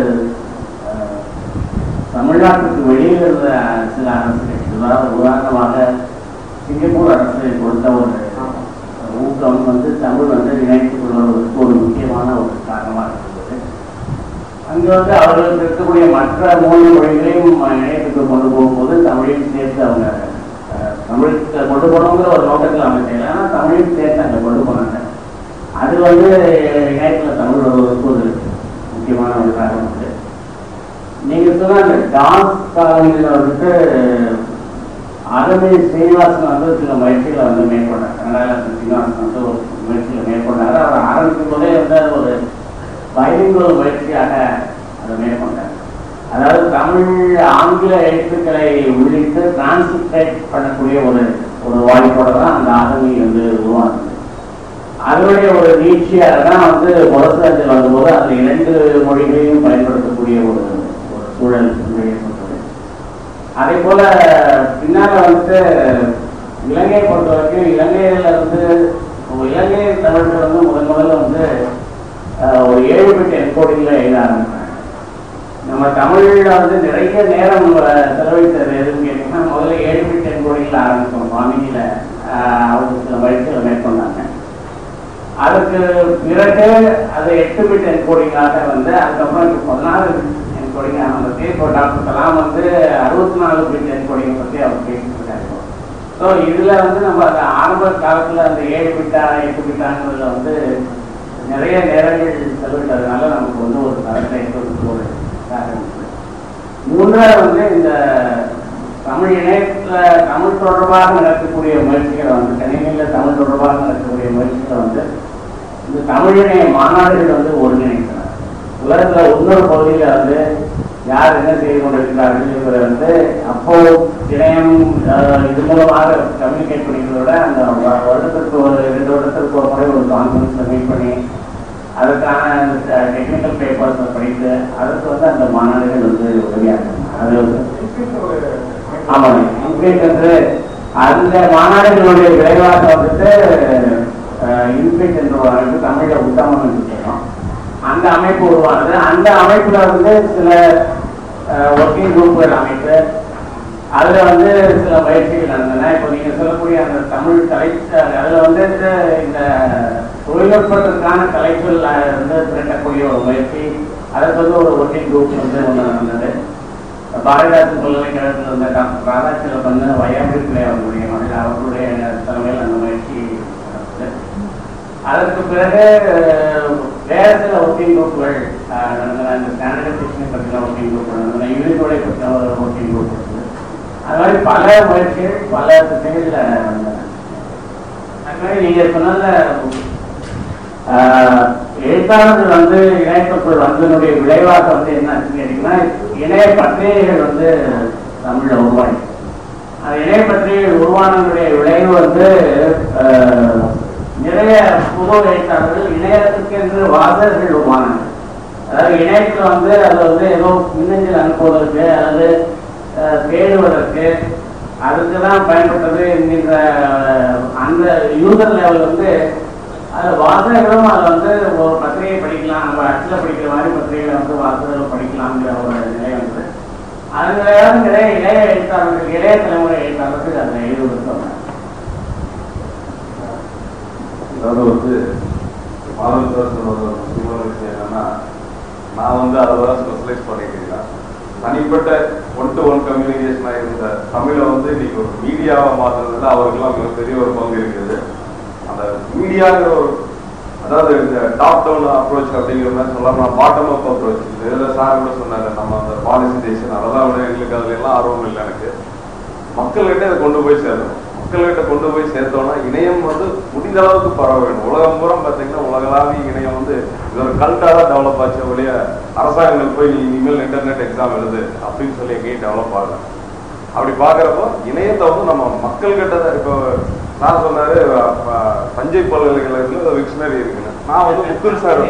அஹ், தமிழ்நாட்டுக்கு வெளியில் இருந்த சில அரசுகள் அதாவது உதாரணமாக சிங்கப்பூர் அரசு கொடுத்த ஒரு ஊக்கம் வந்து தமிழ் வந்து இணைத்துக் கொள்வதற்கு ஒரு முக்கியமான ஒரு காரணமாக இருந்தது அங்க வந்து அவர்களுக்கு இருக்கக்கூடிய மற்ற மூன்று மொழிகளையும் இணையத்துக்கு கொண்டு போகும்போது தமிழையும் சேர்த்து அவங்க அஹ், தமிழுக்கு கொண்டு போகணுங்கிற ஒரு நோக்கத்தில் அவங்க செய்யல ஆனால் தமிழையும் சேர்த்து அங்கே கொண்டு போனாங்க அது வந்து இணையத்தில் தமிழ் வருவதற்கு ஒரு முக்கியமான ஒரு காரணம் உண்டு நீங்க சொன்ன அந்த டான்ஸ் காலங்களில் வந்துட்டு அருமை சீனிவாசன் வந்து சில முயற்சிகளை வந்து மேற்கொண்டார் கனடாவில் சீனிவாசன் வந்து ஒரு முயற்சிகளை மேற்கொண்டார் அவர் ஆரம்பிக்கும் போதே வந்து அது ஒரு பைலிங்குவல் முயற்சியாக அதை மேற்கொண்டார் அதாவது தமிழ் ஆங்கில எழுத்துக்களை உள்ளிட்டு டிரான்ஸ்லேட் பண்ணக்கூடிய ஒரு ஒரு வாய்ப்போட தான் அந்த ஆளுமை வந்து உருவானது அதனுடைய ஒரு நீட்சியாக தான் வந்து முரசாஜில் வந்தபோது அந்த இரண்டு மொழிகளையும் பயன்படுத்தக்கூடிய ஒரு ஒரு சூழல் ஏற்பட்டது அதே போல பின்னால வந்துட்டு இலங்கையை பொறுத்த வரைக்கும் இலங்கையில இருந்து இலங்கை தமிழர்கள் வந்து முதன் முதல்ல வந்து அஹ், ஒரு ஏழு பெட்டு என்கோடிங்ல எழுத ஆரம்பிச்சாங்க நம்ம தமிழ்ல வந்து நிறைய நேரம் அஹ், செலவழித்தது எதுன்னு கேட்டீங்கன்னா முதல்ல ஏழு பெட்டு என்கோடிங்ல ஆரம்பிச்சோம் மாமியில அவங்க சில முயற்சிகளை மேற்கொண்டாங்க அதுக்கு பிறகு அது எட்டு பிட் என்கோடிங்காக வந்து அதுக்கப்புறம் இப்போ பதினாறு என்கோடிங்காக வந்து இப்போ டாக்டர் கலாம் வந்து அறுபத்தி நாலு பிட் என்கோடிங் பற்றி அவர் பேசிட்டு இருக்காரு ஸோ இதுல வந்து நம்ம அந்த ஆரம்ப காலத்துல அந்த ஏழு பிட்டா எட்டு பிட்டாங்கிறதுல வந்து நிறைய நேரங்கள் செலவிட்டதுனால நமக்கு வந்து ஒரு தரத்தை ஏற்படுத்த ஒரு இதாக இருந்தது மூன்றாவது வந்து இந்த தமிழ் இணையத்துல தமிழ் தொடர்பாக நடக்கக்கூடிய முயற்சிகளை வந்து கணினியில தமிழ் தொடர்பாக நடக்கக்கூடிய முயற்சிகளை வந்து இந்த தமிழ் இணைய மாநாடுகள் வந்து ஒருங்கிணைக்கிறார் உலகத்துல இன்னொரு பகுதியில வந்து யார் என்ன செய்து கொண்டிருக்கிறார்கள் இவரை வந்து அப்போ இணையம் அஹ், இது மூலமாக கம்யூனிகேட் பண்ணிக்கிறத விட அந்த வ- வருடத்திற்கு ஒரு ரெண்டு வருடத்திற்கு ஒரு முறை ஒரு கான்ஃபரன்ஸ்ல மீட் பண்ணி அதுக்கான டெக்னிக்கல் பேப்பர்ஸ் படித்து அதுக்கு வந்து அந்த மாநாடுகள் வந்து உதவியாகும் அது வந்து ஆமாங்க இன்க்ரீஸ் என்று அந்த மாநாடுகளுடைய விளைவாக வந்துட்டு இன்க்ரீஸ் என்ற ஒரு அமைப்பு தமிழ உத்தமம் என்று சொல்றோம் அந்த அமைப்பு உருவானது அந்த அமைப்புல வந்து சில ஒர்க்கிங் குரூப்கள் அமைப்பு அதுல வந்து சில பயிற்சிகள் நடந்தன இப்போ நீங்க சொல்லக்கூடிய அந்த தமிழ் கலை அதுல வந்து இந்த இந்த தொழில்நுட்பத்திற்கான கலைகள் அஹ், வந்து திரட்டக்கூடிய ஒரு முயற்சி அதற்கு வந்து ஒரு ஒர்க்கிங் குரூப் வந்து ஒன்று நடந்தது பாரதிதாசன் பல்கலைக்கழகத்தில் இருந்த டாக்டர் ராதாகிருஷ்ணன் வந்து வையாபுரி பிள்ளை அவர்களுடைய மகள் அவர்களுடைய தலைமையில் அந்த முயற்சி நடந்தது அதற்கு பிறகு அஹ், வேற சில ஒர்க்கிங் குரூப்கள் அஹ், நடந்தன இந்த ஸ்டாண்டர்டைசேஷனை பற்றின ஒர்க்கிங் குரூப் நடந்தன யூனிட்டோட பற்றின ஒரு ஒர்க்கிங் குரூப் இருந்தது அது மாதிரி பல முயற்சிகள் பல திசைகளில் நடந்தன அது மாதிரி நீங்க சொன்னதுல ஆஹ், எழுத்தாளர்கள் வந்து இணையத்துக்குள் வந்ததனுடைய விளைவாக வந்து என்ன ஆச்சுன்னு கேட்டீங்கன்னா இணைய பத்திரிகைகள் வந்து தமிழ்ல உருவாகி அந்த இணைய பத்திரிகைகள் உருவானதுடைய விளைவு வந்து ஆஹ், நிறைய புது எழுத்தாளர்கள் இணையத்துக்கு என்று வாசகர்கள் உருவானாங்க அதாவது இணையத்துல வந்து அது வந்து ஏதோ மின்னஞ்சல் அனுப்புவதற்கு அல்லது அஹ், தேடுவதற்கு அதுக்கு தான் பயன்பட்டது என்கின்ற அஹ், அந்த யூசர் லெவல் வந்து அது வாசகர்களும் அதை வந்து ஒரு பத்திரிகை படிக்கலாம் நம்ம அச்சில் படிக்கிற மாதிரி பத்திரிகைகளை வந்து வாசகர்கள் படிக்கலாம்ங்கிற ஒரு நிலை வந்து அதனால நிறைய இளைய எழுத்தாளர்கள் இளைய தலைமுறை எழுத்தாளர்கள் அதில் எழுதுவது சொன்னாங்க அதாவது வந்து மாதவன் சார் சொன்ன ஒரு முக்கியமான விஷயம் என்னன்னா நான் வந்து அதை தான் ஸ்பெஷலைஸ் பண்ணிட்டு இருக்கேன் தனிப்பட்ட ஒன் டு ஒன் கம்யூனிகேஷனாக இருந்த தமிழை வந்து இன்னைக்கு ஒரு மீடியாவை மாற்றுறதுல அவருக்கெல்லாம் மிகப்பெரிய ஒரு பங்கு இருக்குது அந்த மீடியாங்கிற ஒரு அதாவது இந்த டாப் டவுன் அப்ரோச் அப்படிங்கிற மாதிரி சொல்லலாம் பாட்டம் அப் அப்ரோச் இதில் சார் கூட சொன்னாங்க நம்ம அந்த பாலிசிடேஷன் அதெல்லாம் விட எங்களுக்கு அதுல எல்லாம் ஆர்வம் இல்லை எனக்கு மக்கள்கிட்ட இதை கொண்டு போய் சேர்க்கணும் மக்கள்கிட்ட கொண்டு போய் சேர்த்தோம்னா இணையம் வந்து முடிந்த அளவுக்கு பரவ வேண்டும் உலகம் பூரா பார்த்தீங்கன்னா உலகளாவிய இணையம் வந்து இது ஒரு கல்ட்டாக தான் டெவலப் ஆச்சு ஒழிய அரசாங்கங்கள் போய் நீ இனிமேல் இன்டர்நெட் எக்ஸாம் எழுது அப்படின்னு சொல்லி எங்கேயும் டெவலப் ஆகல அப்படி பார்க்குறப்போ இணையத்தை வந்து நம்ம மக்கள்கிட்ட தான் இப்போ நான் சொன்னாரு அஹ், தஞ்சை பல்கலைக்கழகத்தில் விக்ஷனரி இருக்குன்னு நான் வந்து முக்குல் சார்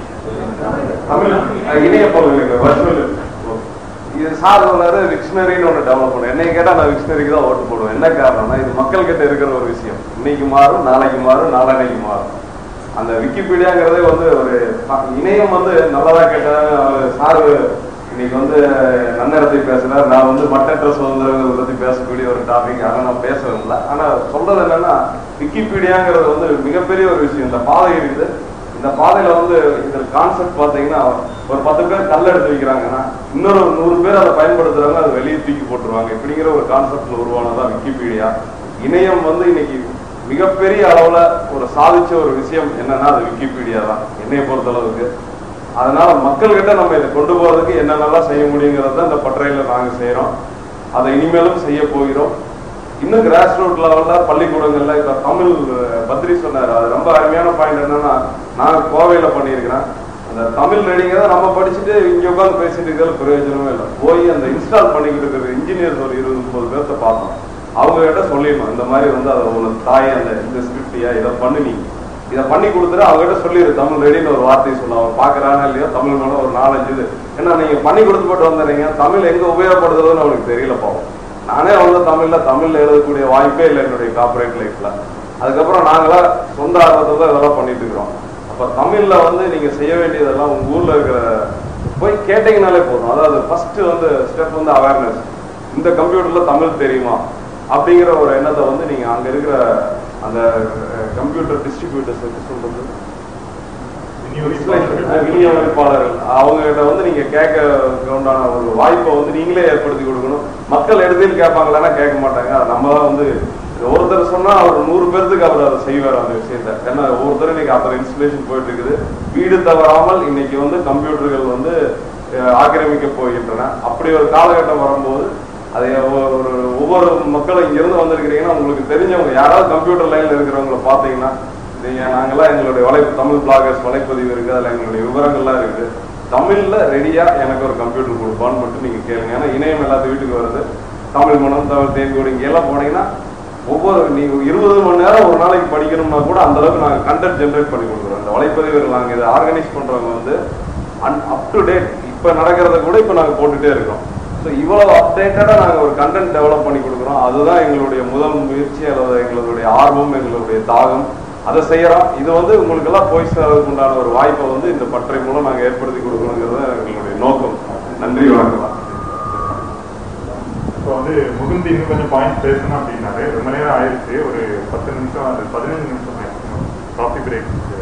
தமிழ் அஹ், இணைய பல்கலைக்கழகம் வர்ச்சுவல் இது சார் சொன்னாரு விக்ஷனரின்னு ஒன்று டெவலப் பண்ணும் என்னை கேட்டால் நான் விக்ஷனரிக்கு தான் ஓட்டு போடுவேன் என்ன காரணம்னா இது மக்கள் கிட்ட இருக்கிற ஒரு விஷயம் இன்னைக்கு மாறும் நாளைக்கு மாறும் நாளானைக்கு மாறும் அந்த விக்கிபீடியாங்கிறதே வந்து ஒரு ப- இணையம் வந்து நல்லதா கேட்டா சார் இன்னைக்கு வந்து நன்னடத்தை பேசுறாரு நான் வந்து மட்டற்ற சுதந்திரங்களை பத்தி பேசக்கூடிய ஒரு டாபிக் ஆனால் நான் பேசுறதில்ல ஆனா சொல்றது என்னன்னா விக்கிபீடியாங்கிறது வந்து மிகப்பெரிய ஒரு விஷயம் இந்த பாதை இருக்குது இந்த பாதையில வந்து இந்த கான்செப்ட் பாத்தீங்கன்னா ஒரு பத்து பேர் கல் எடுத்து வைக்கிறாங்கன்னா இன்னொரு ஒரு நூறு பேர் அதை பயன்படுத்துறாங்க அதை வெளியே தூக்கி போட்டுருவாங்க இப்படிங்கிற ஒரு கான்செப்ட்ல உருவானதான் விக்கிபீடியா இணையம் வந்து இன்னைக்கு மிகப்பெரிய அளவுல ஒரு சாதிச்ச ஒரு விஷயம் என்னன்னா அது விக்கிபீடியா தான் என்னைய பொறுத்தளவுக்கு அதனால மக்கள்கிட்ட நம்ம இதை கொண்டு போறதுக்கு என்னென்னலாம் செய்ய முடியுங்கிறத இந்த பட்டறையில நாங்க செய்யறோம் அதை இனிமேலும் செய்ய போகிறோம் இன்னும் கிராஸ் ரூட் லெவல்ல பள்ளிக்கூடங்கள்ல இப்ப தமிழ் அஹ், பத்ரி சொன்னார் அது ரொம்ப அருமையான பாயிண்ட் என்னன்னா நான் கோவையில பண்ணியிருக்கிறேன் அந்த தமிழ் ரீடிங்கை தான் நம்ம படிச்சுட்டு இங்க உட்காந்து பேசிட்டு இருக்கிறது பிரயோஜனமே இல்லை போய் அந்த இன்ஸ்டால் பண்ணிக்கிட்டு இருக்கிற இன்ஜினியர்ஸ் ஒரு இருபது முப்பது பேர்த்த பார்த்தோம் அவங்க கிட்ட சொல்லிடணும் இந்த மாதிரி வந்து அதை உங்க தாய் அந்த இந்த ஸ்கிரிப்டியா இதை பண்ணு நீ இதை பண்ணி கொடுத்துட்டு அவங்க கிட்ட சொல்லிடு தமிழ் ரெடின்னு ஒரு வார்த்தையை சொல்ல அவன் பாக்குறானா இல்லையோ தமிழ் மேல ஒரு நாலஞ்சு இது ஏன்னா நீங்க பண்ணி கொடுத்து போட்டு வந்துடுறீங்க தமிழ் எங்க உபயோகப்படுத்துறதுன்னு அவனுக்கு தெரியல பாவம் நானே வந்து தமிழ்ல தமிழ்ல எழுதக்கூடிய வாய்ப்பே இல்லை என்னுடைய கார்பரேட் லைஃப்ல அதுக்கப்புறம் நாங்களா சொந்த ஆர்வத்தை தான் இதெல்லாம் பண்ணிட்டு இருக்கிறோம் அப்ப தமிழ்ல வந்து நீங்க செய்ய வேண்டியதெல்லாம் உங்க ஊர்ல இருக்கிற போய் கேட்டீங்கனாலே போதும் அதாவது ஃபர்ஸ்ட் வந்து ஸ்டெப் வந்து அவேர்னஸ் இந்த கம்ப்யூட்டர்ல தமிழ் தெரியுமா அப்படிங்கிற ஒரு எண்ணத்தை வந்து நீங்க அங்க இருக்கிற அந்த கம்ப்யூட்டர் டிஸ்ட்ரிபியூட்டர்ஸ் எப்படி சொல்றது விநியோகிப்பாளர்கள் அவங்க கிட்ட வந்து நீங்க கேட்க உண்டான ஒரு வாய்ப்பை வந்து நீங்களே ஏற்படுத்தி கொடுக்கணும் மக்கள் எளிதில் கேட்பாங்களான்னா கேட்க மாட்டாங்க அது நம்ம தான் வந்து ஒருத்தர் சொன்னா அவர் நூறு பேர்த்துக்கு அவர் அதை செய்வார் அந்த விஷயத்த ஏன்னா ஒவ்வொருத்தரும் இன்னைக்கு அத்தனை இன்ஸ்டலேஷன் போயிட்டு இருக்குது வீடு தவறாமல் இன்னைக்கு வந்து கம்ப்யூட்டர்கள் வந்து அஹ், ஆக்கிரமிக்க போகின்றன அப்படி ஒரு காலகட்டம் வரும்போது அதை ஒ- ஒரு ஒவ்வொரு மக்களும் இங்கிருந்து வந்திருக்கிறீங்கன்னா உங்களுக்கு தெரிஞ்சவங்க யாராவது கம்ப்யூட்டர் லைன்ல இருக்கிறவங்கள பார்த்தீங்கன்னா நீங்க நாங்கெல்லாம் எங்களுடைய வலைப்பு தமிழ் பிளாகர்ஸ் வலைப்பதிவு இருக்கு அதுல எங்களுடைய விவரங்கள்லாம் இருக்குது தமிழ்ல ரெடியா எனக்கு ஒரு கம்ப்யூட்டர் கொடுப்பான்னு மட்டும் நீங்க கேளுங்க ஏன்னா இணையம் எல்லாத்து வீட்டுக்கு வருது தமிழ் மனம் தமிழ் தேன்கூடி இங்க எல்லாம் போனீங்கன்னா ஒவ்வொரு நீங்க இருபது மணி நேரம் ஒரு நாளைக்கு படிக்கணும்னா கூட அந்த அளவுக்கு நாங்க கண்டென்ட் ஜென்ரேட் பண்ணி கொடுக்குறோம் இந்த வலைப்பதிவுகள் நாங்க இதை ஆர்கனைஸ் பண்றவங்க வந்து அப் டு டேட் இப்ப நடக்கிறத கூட இப்ப நாங்க போட்டுட்டே இருக்கோம் ஸோ இவ்வளவு அப்டேட்டடா நாங்க ஒரு கண்டென்ட் டெவலப் பண்ணி கொடுக்குறோம் அதுதான் எங்களுடைய முதல் முயற்சி அல்லது எங்களுடைய ஆர்வம் எங்களுடைய தாகம் அதை செய்யறோம் இது வந்து உங்களுக்கு எல்லாம் போய் சேர்றதுக்கு உண்டான ஒரு வாய்ப்பை வந்து இந்த பற்றை மூலம் நாங்க ஏற்படுத்தி கொடுக்கணுங்கிறது தான் எங்களுடைய நோக்கம் நன்றி வணக்கம் இப்போ வந்து முகுந்தி இன்னும் கொஞ்சம் பாயிண்ட் பேசணும் அப்படின்னாரு ரொம்ப நேரம் ஆயிடுச்சு ஒரு பத்து நிமிஷம் அது பதினஞ்சு நிமிஷம் காஃபி பிரேக்